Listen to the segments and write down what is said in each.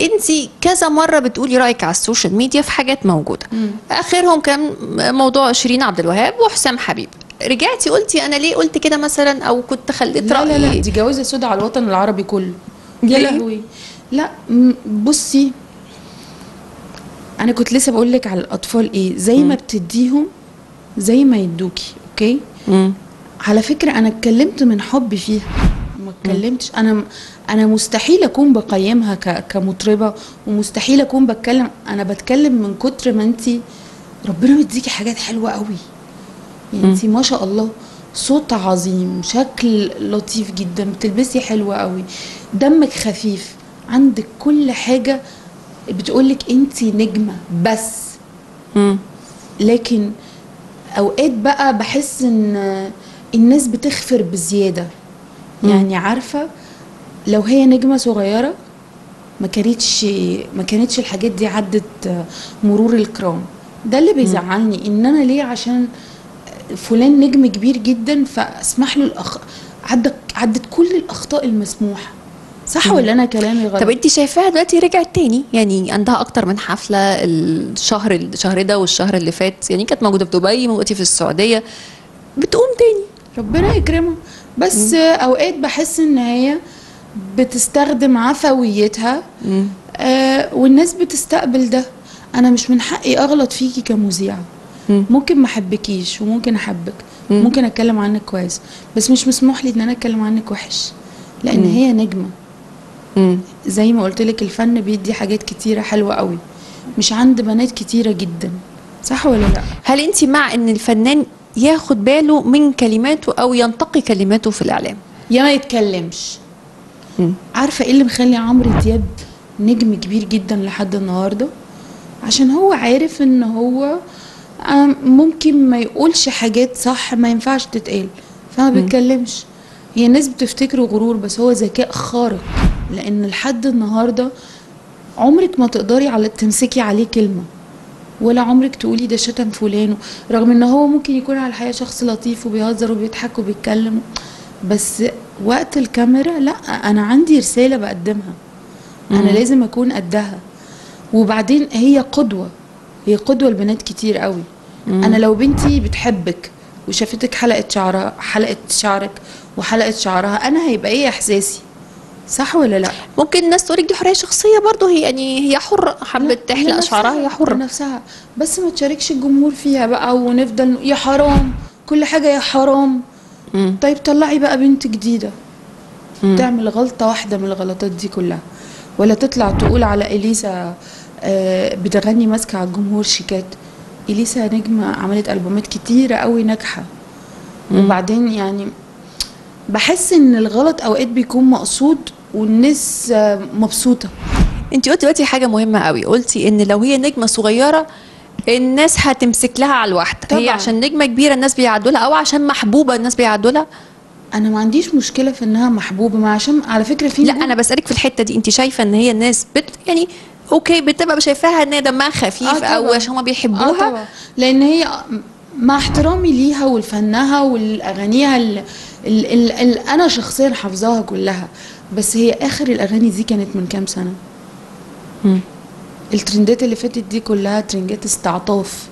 انت كذا مره بتقولي رايك على السوشيال ميديا في حاجات موجوده اخرهم كان موضوع شيرين عبد الوهاب وحسام حبيب رجعتي قلتي انا ليه قلت كده مثلا او كنت خليت لا لا لا رايي دي جوازه سودا على الوطن العربي كله ليه؟ يا لهوي لا م- بصي انا كنت لسه بقول لك على الاطفال ايه زي ما بتديهم زي ما يدوكي اوكي مم. على فكره انا اتكلمت من حبي فيها ما اتكلمتش انا انا مستحيل اكون بقيمها ك- كمطربه ومستحيل اكون بتكلم انا بتكلم من كتر ما انت ربنا مديكي حاجات حلوه قوي يعني انت ما شاء الله صوت عظيم شكل لطيف جدا بتلبسي حلوة قوي دمك خفيف عندك كل حاجة بتقولك انت نجمة بس مم. لكن اوقات بقى بحس ان الناس بتخفر بزياده يعني عارفه لو هي نجمه صغيره ما كانتش ما كانتش الحاجات دي عدت مرور الكرام ده اللي بيزعلني ان انا ليه عشان فلان نجم كبير جدا فاسمح له الأخ... عدت عدت كل الاخطاء المسموحه صح ولا انا كلامي غلط طب انت شايفاها دلوقتي رجعت تاني يعني عندها اكتر من حفله الشهر الشهر ده والشهر اللي فات يعني كانت موجوده في دبي موجوده في السعوديه بتقوم تاني ربنا يكرمها بس اوقات بحس ان هي بتستخدم عفويتها مم. آه والناس بتستقبل ده انا مش من حقي اغلط فيكي كمذيعه مم. ممكن ما احبكيش وممكن احبك مم. ممكن اتكلم عنك كويس بس مش مسموح لي ان انا اتكلم عنك وحش لان مم. هي نجمه مم. زي ما قلت لك الفن بيدي حاجات كتيره حلوه قوي مش عند بنات كتيره جدا صح ولا لا هل انت مع ان الفنان ياخد باله من كلماته او ينتقي كلماته في الاعلام يا ما يتكلمش مم. عارفه ايه اللي مخلي عمرو دياب نجم كبير جدا لحد النهارده عشان هو عارف ان هو آم، ممكن ما يقولش حاجات صح ما ينفعش تتقال فما بيتكلمش هي الناس بتفتكره غرور بس هو ذكاء خارق لان لحد النهارده عمرك ما تقدري على تمسكي عليه كلمه ولا عمرك تقولي ده شتم فلان رغم ان هو ممكن يكون على الحقيقه شخص لطيف وبيهزر وبيضحك وبيتكلم بس وقت الكاميرا لا انا عندي رساله بقدمها انا لازم اكون قدها وبعدين هي قدوه هي قدوه لبنات كتير قوي انا لو بنتي بتحبك وشافتك حلقه شعرها حلقه شعرك وحلقه شعرها انا هيبقى ايه احساسي صح ولا لا ممكن الناس تقولك دي حريه شخصيه برضه هي يعني هي حره حبت لا، تحلق نفسها، شعرها هي حره نفسها بس ما تشاركش الجمهور فيها بقى ونفضل ن- يا حرام كل حاجه يا حرام مم. طيب طلعي بقى بنت جديده مم. تعمل غلطه واحده من الغلطات دي كلها ولا تطلع تقول على اليسا آه، بتغني ماسكه على الجمهور شيكات اليسا نجمه عملت البومات كتيره قوي ناجحه وبعدين يعني بحس ان الغلط اوقات بيكون مقصود والناس آه، مبسوطه انت قلتي دلوقتي حاجه مهمه قوي قلتي ان لو هي نجمه صغيره الناس هتمسك لها على الواحده هي طبعاً. عشان نجمه كبيره الناس بيعدوا لها او عشان محبوبه الناس بيعدوا لها انا ما عنديش مشكله في انها محبوبه ما عشان على فكره في لا نجوم- انا بسالك في الحته دي انت شايفه ان هي الناس بت يعني اوكي بتبقى شايفاها ان هي دمها خفيف آه او طبعاً. عشان هما اه بيحبوها طبعا لان هي مع احترامي ليها ولفنها والاغانيها اللي انا شخصيا حافظاها كلها بس هي اخر الاغاني دي كانت من كام سنه مم. الترندات اللي فاتت دي كلها ترندات استعطاف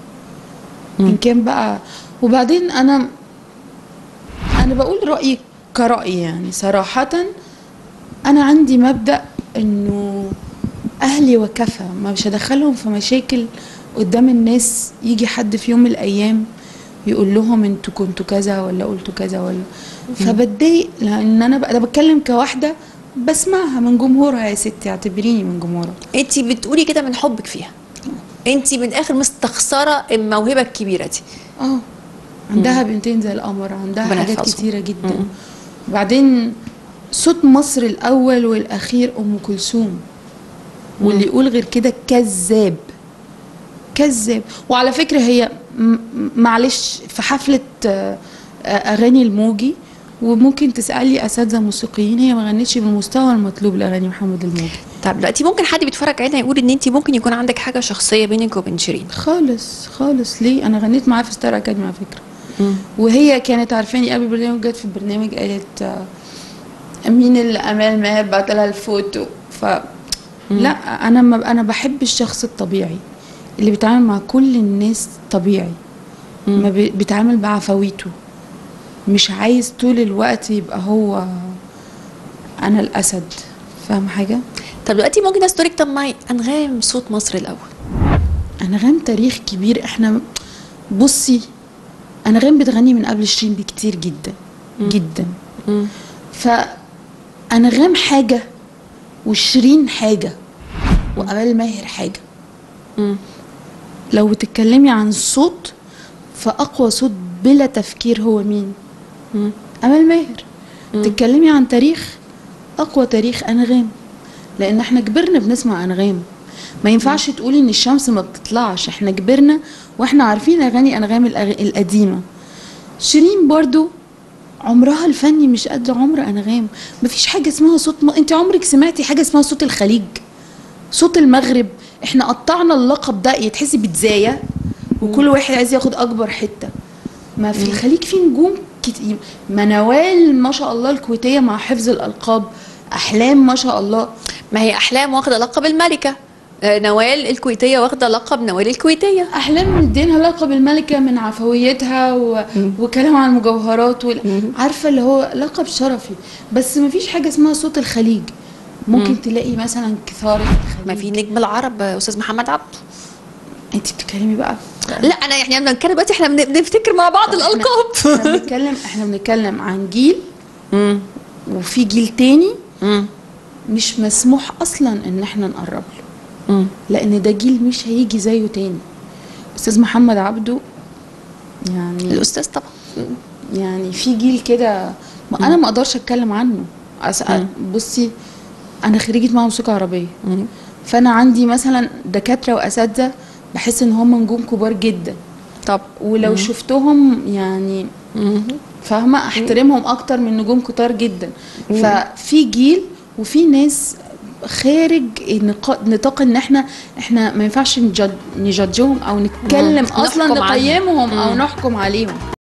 ان كان بقى وبعدين انا انا بقول رايي كراي يعني صراحه انا عندي مبدا انه اهلي وكفى ما مش هدخلهم في مشاكل قدام الناس يجي حد في يوم من الايام يقول لهم انتوا كنتوا كذا ولا قلتوا كذا ولا فبتضايق لان انا بقى أنا بتكلم كواحده بسمعها من جمهورها يا ستي اعتبريني من جمهورها انت بتقولي كده من حبك فيها انت من الاخر مستخسره الموهبه الكبيره دي اه عندها بنتين زي القمر عندها ربنا حاجات يحفظهم. كتيره جدا وبعدين صوت مصر الاول والاخير ام كلثوم واللي يقول غير كده كذاب كذاب وعلى فكره هي م- م- معلش في حفله آه، آه، اغاني الموجي وممكن تسالي اساتذه موسيقيين هي ما غنتش بالمستوى المطلوب لاغاني محمد الموجي طب دلوقتي ممكن حد بيتفرج علينا يقول ان انت ممكن يكون عندك حاجه شخصيه بينك وبين شيرين خالص خالص ليه انا غنيت معاها في ستار اكاديمي على فكره وهي كانت عارفاني قبل البرنامج جت في البرنامج قالت آه، مين اللي امال ماهر بعت لها الفوتو ف لا انا ما انا بحب الشخص الطبيعي اللي بيتعامل مع كل الناس طبيعي ما بي- بيتعامل بعفويته مش عايز طول الوقت يبقى هو انا الاسد فاهم حاجه طب دلوقتي ممكن استوريك طب معي انغام صوت مصر الاول انغام تاريخ كبير احنا بصي انغام بتغني من قبل شيرين بكتير جدا جدا مم. فانغام حاجه وشيرين حاجه وامال ماهر حاجه مم. لو بتتكلمي عن الصوت فاقوى صوت بلا تفكير هو مين مم. امال ماهر تتكلمي عن تاريخ اقوى تاريخ انغام لان احنا كبرنا بنسمع انغام ما ينفعش تقولي ان الشمس ما بتطلعش احنا كبرنا واحنا عارفين اغاني انغام الأغ- القديمه شيرين برضو عمرها الفني مش قد عمر انغام مفيش حاجه اسمها صوت م... انت عمرك سمعتي حاجه اسمها صوت الخليج صوت المغرب احنا قطعنا اللقب ده يتحسي بتزايا وكل واحد عايز ياخد اكبر حته ما في الخليج في نجوم كتير منوال ما شاء الله الكويتيه مع حفظ الالقاب احلام ما شاء الله ما هي احلام واخده لقب الملكه آه، نوال الكويتيه واخده لقب نوال الكويتيه احلام مدينها لقب الملكه من عفويتها و... وكلام عن المجوهرات وال... عارفه اللي هو لقب شرفي بس ما فيش حاجه اسمها صوت الخليج ممكن تلاقي مثلا كثاره الخليج ما في نجم العرب آه، استاذ محمد عبده انت بتتكلمي بقى لا انا يعني انا بنتكلم دلوقتي احنا بن- بنفتكر مع بعض احنا الالقاب بنتكلم احنا بنتكلم عن جيل مم. وفي جيل تاني مم. مش مسموح اصلا ان احنا نقرب له مم. لان ده جيل مش هيجي زيه تاني استاذ محمد عبده يعني الاستاذ طبعا يعني في جيل كده ما انا ما اقدرش اتكلم عنه أس- مم. بصي انا خريجه معهد موسيقى عربيه مم. فانا عندي مثلا دكاتره واساتذه بحس ان هم نجوم كبار جدا طب ولو شفتهم يعني مم. فاهمه احترمهم اكتر من نجوم كتار جدا ففي جيل وفي ناس خارج نقا- نطاق ان احنا احنا ما ينفعش نجد- نجادجهم او نتكلم نحكم اصلا عليهم. نقيمهم او مم. نحكم عليهم